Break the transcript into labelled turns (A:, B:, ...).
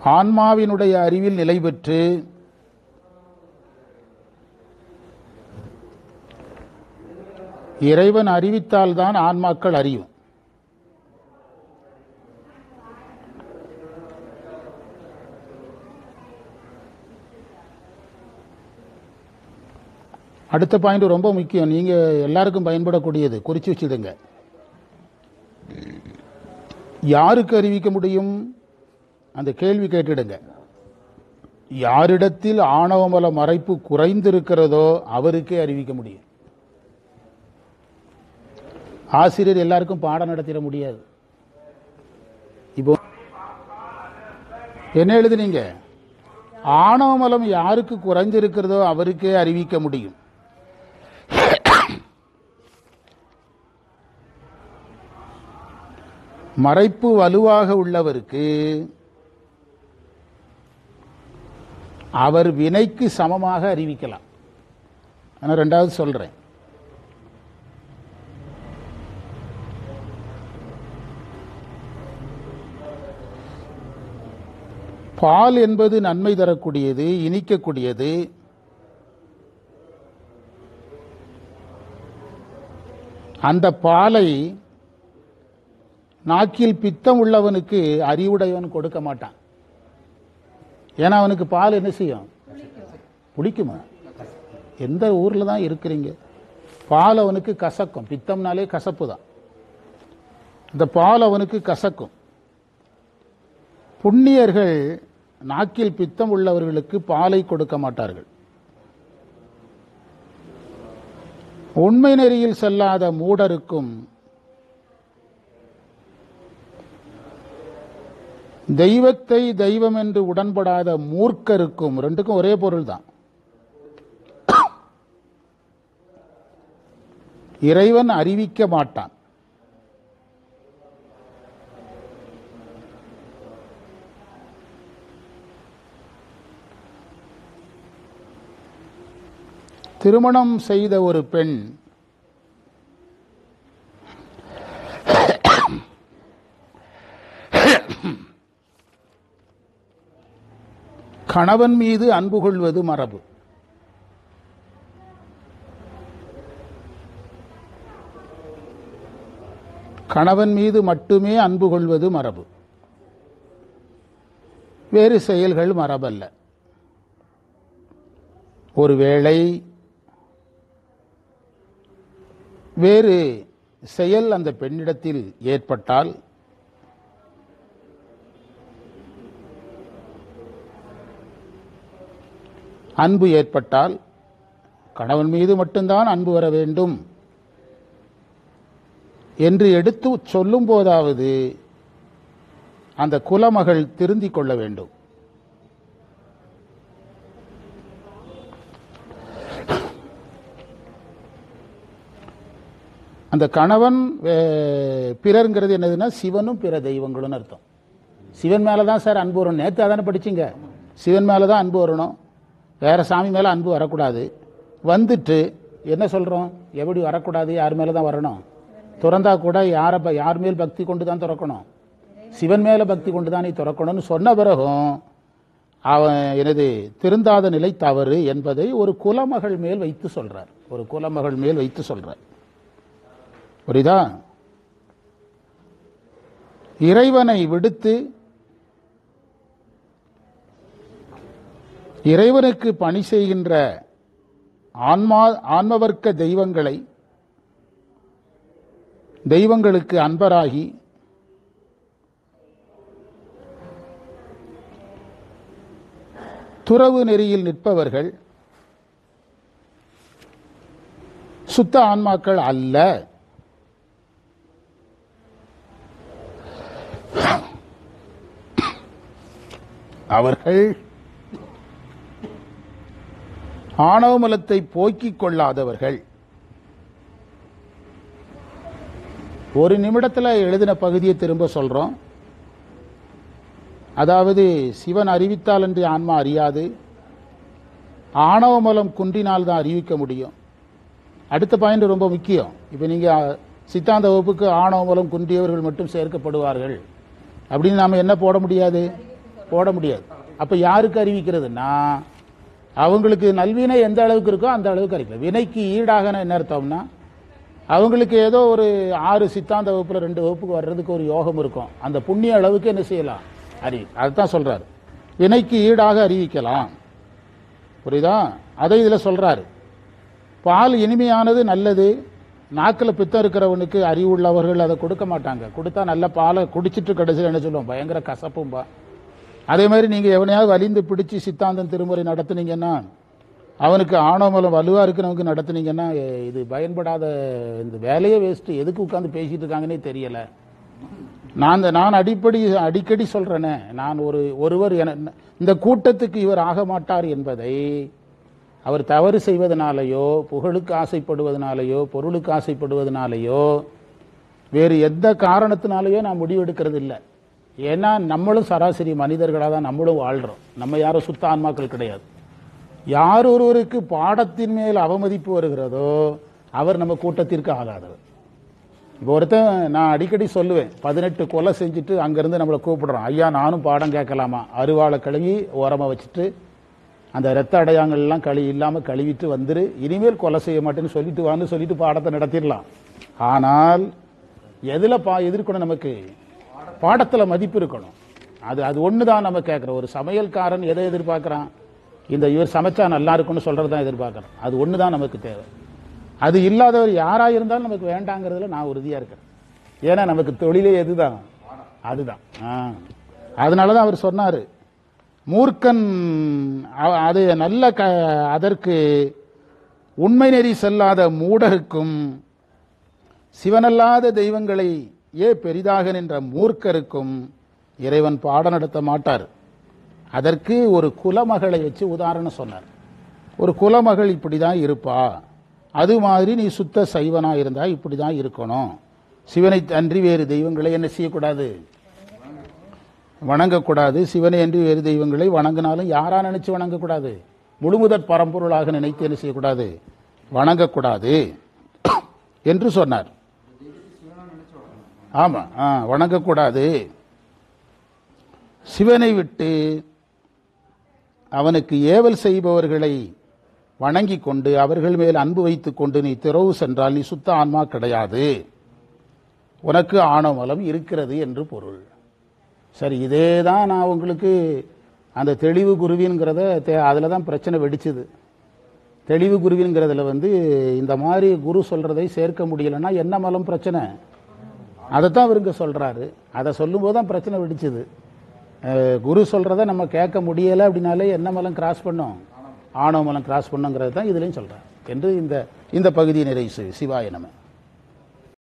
A: ஆன்மாவினுடைய அறிவில் நிலை பெற்று இறைவன் அறிவித்தால்தான் ஆன்மாக்கள் அறியும் அடுத்த பாயிண்ட் ரொம்ப முக்கியம் நீங்க எல்லாருக்கும் பயன்படக்கூடியது குறிச்சு வச்சுடுங்க யாருக்கு அறிவிக்க முடியும் அந்த கேள்வி கேட்டுடுங்க யாரிடத்தில் ஆணவமல மறைப்பு குறைந்திருக்கிறதோ அவருக்கே அறிவிக்க முடியும் ஆசிரியர் எல்லாருக்கும் பாடம் நடத்திட முடியாது இப்போ என்ன எழுதுனீங்க ஆணவமலம் யாருக்கு குறைந்திருக்கிறதோ அவருக்கே அறிவிக்க முடியும் மறைப்பு வலுவாக உள்ளவருக்கு அவர் வினைக்கு சமமாக அறிவிக்கலாம் நான் ரெண்டாவது சொல்றேன் பால் என்பது நன்மை தரக்கூடியது இனிக்கக்கூடியது அந்த பாலை நாக்கில் பித்தம் உள்ளவனுக்கு அறிவுடையவன் கொடுக்க மாட்டான் ஏன்னா அவனுக்கு பால் என்ன செய்யும் பிடிக்குமா எந்த ஊர்ல தான் இருக்கிறீங்க பால் அவனுக்கு கசக்கும் பித்தம்னாலே கசப்பு தான் இந்த பால் அவனுக்கு கசக்கும் புண்ணியர்கள் நாக்கில் பித்தம் உள்ளவர்களுக்கு பாலை கொடுக்க மாட்டார்கள் உண்மை நெறியில் செல்லாத மூடருக்கும் தெய்வத்தை தெய்வம் என்று உடன்படாத மூர்க்கருக்கும் ரெண்டுக்கும் ஒரே பொருள் தான் இறைவன் அறிவிக்க மாட்டான் திருமணம் செய்த ஒரு பெண் கணவன் மீது அன்பு கொள்வது மரபு கணவன் மீது மட்டுமே அன்பு கொள்வது மரபு வேறு செயல்கள் மரபல்ல ஒருவேளை வேறு செயல் அந்த பெண்ணிடத்தில் ஏற்பட்டால் அன்பு ஏற்பட்டால் கணவன் மீது மட்டும்தான் அன்பு வர வேண்டும் என்று எடுத்து சொல்லும் போதாவது அந்த குலமகள் திருந்திக் கொள்ள வேண்டும் அந்த கணவன் அஹ், பிறர்ங்கிறது என்னதுன்னா சிவனும் பிற தெய்வங்களும் அர்த்தம் சிவன் மேல தான் சார் அன்பு வரணும் நேற்று அதானே படிச்சீங்க சிவன் மேல தான் அன்பு வரணும் வேற சாமி மேல அன்பு வரக்கூடாது வந்துட்டு என்ன சொல்றோம் எப்படி வரக்கூடாது யார் மேல தான் வரணும் துறந்தா கூட யார ப- யார் மேல் பக்தி கொண்டு தான் திறக்கணும் சிவன் மேல பக்தி கொண்டு தான் நீ திறக்கணும்னு சொன்ன பிறகும் அவன் எனது திருந்தாத நிலை தவறு என்பதை ஒரு குலமகள் மேல் வைத்து சொல்றார் ஒரு குலமகள் மேல் வைத்து சொல்றார் புரியுதா இறைவனை விடுத்து இறைவனுக்கு பணி செய்கின்ற ஆன்மா ஆன்மவர்க்க தெய்வங்களை தெய்வங்களுக்கு அன்பராகி துறவு நெறியில் நிற்பவர்கள் சுத்த ஆன்மாக்கள் அல்ல அவர்கள் ஆணவமலத்தை போக்கிக் கொள்ளாதவர்கள் ஒரு நிமிடத்துல எழுதின பகுதியை திரும்ப சொல்றோம் அதாவது சிவன் அறிவித்தால் என்று ஆன்மா அறியாது ஆணவமலம் குன்றினால் தான் அறிவிக்க முடியும் அடுத்த பாயிண்ட் ரொம்ப முக்கியம் இப்போ நீங்க அஹ், சித்தாந்த வகுப்புக்கு ஆணவமலம் குன்றியவர்கள் மட்டும் சேர்க்கப்படுவார்கள் அப்படின்னு நாம என்ன போட முடியாது போட முடியாது அப்ப யாருக்கு அறிவிக்கிறதுனா அவங்களுக்கு நல்வினை எந்த அளவுக்கு இருக்கோ அந்த அளவுக்கு அறிவிக்கலாம் வினைக்கு ஈடாக என்ன அர்த்தம்னா அவங்களுக்கு ஏதோ ஒரு ஆறு சித்தாந்த வகுப்புல ரெண்டு வகுப்புக்கு வர்றதுக்கு ஒரு யோகம் இருக்கும் அந்த புண்ணிய அளவுக்கு என்ன செய்யலாம் அறிவி அதுதான் சொல்றாரு வினைக்கு ஈடாக அறிவிக்கலாம் புரியுதா அதை இதுல சொல்றாரு பால் இனிமையானது நல்லது நாக்கில் பித்தம் இருக்கிறவனுக்கு அறிவுள்ளவர்கள் அதை கொடுக்க மாட்டாங்க கொடுத்தா நல்ல பாலை குடிச்சிட்டு கடைசியில் என்ன சொல்லுவோம் பயங்கர கசப்பும்பா அதே மாதிரி நீங்க எவனையாவது வலிந்து பிடிச்சு சித்தாந்தம் திருமுறை நடத்துனீங்கன்னா அவனுக்கு ஆணவமலம் வலுவா இருக்கிறவனுக்கு நடத்துனீங்கன்னா எ, இது பயன்படாத இந்த வேலையே வேஸ்ட் எதுக்கு உட்கார்ந்து பேசிட்டு இருக்காங்கன்னே தெரியல நான் இந்த- நான் அடிப்படை அடிக்கடி சொல்றேனே நான் ஒரு ஒருவர் என இந்த கூட்டத்துக்கு இவர் ஆக மாட்டார் என்பதை அவர் தவறு செய்வதனாலேயோ புகழுக்கு ஆசைப்படுவதனாலேயோ பொருளுக்கு ஆசைப்படுவதனாலேயோ வேறு எந்த காரணத்தினாலேயோ நான் முடிவெடுக்கிறது இல்லை ஏன்னா நம்மளும் சராசரி மனிதர்களாக தான் நம்மளும் வாழ்றோம் நம்ம யாரும் சுத்த ஆன்மாக்கள் கிடையாது யார் ஒருவருக்கு பாடத்தின் மேல் அவமதிப்பு வருகிறதோ அவர் நம்ம கூட்டத்திற்கு ஆகாதவர் இப்போ ஒருத்தன் நான் அடிக்கடி சொல்லுவேன் பதினெட்டு கொலை செஞ்சுட்டு அங்கேருந்து நம்மளை கூப்பிடுறான் ஐயா நானும் பாடம் கேட்கலாமா அருவாளை கழுவி ஓரமாக வச்சுட்டு அந்த ரத்த அடையாங்கள்லாம் கழி இல்லாமல் கழுவிட்டு வந்துரு இனிமேல் கொலை செய்ய மாட்டேன்னு சொல்லிட்டு வான்னு சொல்லிட்டு பாடத்தை நடத்திடலாம் ஆனால் எதில் பா எதிர்க்கணும் நமக்கு பாடத்தில் மதிப்பு இருக்கணும் அது அது ஒன்று தான் நம்ம கேட்குறோம் ஒரு சமையல்காரன் எதை எதிர்பார்க்குறான் இந்த இவர் சமைச்சா நல்லா இருக்கும்னு சொல்கிறது தான் எதிர்பார்க்குறோம் அது ஒன்று தான் நமக்கு தேவை அது இல்லாதவர் யாரா இருந்தாலும் நமக்கு வேண்டாங்கிறதுல நான் உறுதியா இருக்கிறேன் ஏன்னா நமக்கு தொழிலே எதுதான் அதுதான் ஆ. அதனாலதான் அவர் சொன்னாரு மூர்க்கன் அ- அது நல்ல க அதற்கு உண்மை நெறி செல்லாத மூடருக்கும் சிவனல்லாத தெய்வங்களை ஏ பெரிதாக நின்ற மூர்க்கருக்கும் இறைவன் பாடம் நடத்த மாட்டார் அதற்கு ஒரு குலமகளை வச்சு உதாரணம் சொன்னார் ஒரு குலமகள் இப்படிதான் இருப்பா அது மாதிரி நீ சுத்த சைவனா இருந்தா இப்படிதான் இருக்கணும் சிவனை அன்றி வேறு தெய்வங்களை என்ன செய்யக்கூடாது வணங்கக்கூடாது சிவனை அன்றி வேறு தெய்வங்களை வணங்கினாலும் யாரா நினைச்சு வணங்கக்கூடாது முழுமுதற் பரம்பொருளாக நினைத்து என்ன செய்யக்கூடாது வணங்கக்கூடாது என்று சொன்னார் ஆமா ஆ, வணங்கக்கூடாது சிவனை விட்டு அவனுக்கு ஏவல் செய்பவர்களை வணங்கி கொண்டு அவர்கள் மேல் அன்பு வைத்துக் கொண்டு நீ திறவு சென்றால் நீ சுத்த ஆன்மா கிடையாது உனக்கு ஆணவமலம் இருக்கிறது என்று பொருள் சரி இதே தான் நான் உங்களுக்கு அந்த தெளிவு குருவின்கிறத அதில் தான் பிரச்சனை வெடிச்சுது தெளிவு குருவின்கிறதுல வந்து இந்த மாதிரி குரு சொல்றதை சேர்க்க முடியலன்னா என்ன மலம் பிரச்சனை அதைத்தான் இவருங்க சொல்றாரு அதை சொல்லும்போது தான் பிரச்சனை வெடிச்சுது அஹ், குரு சொல்றத நம்ம கேட்க முடியல அப்படின்னாலே என்ன மலம் கிராஸ் பண்ணோம் ஆணவ மலம் கிராஸ் பண்ணுங்கிறது தான் இதுலயும் சொல்றாரு என்று இந்த இந்த பகுதியை நிறைவு செய்ய சிவாய நம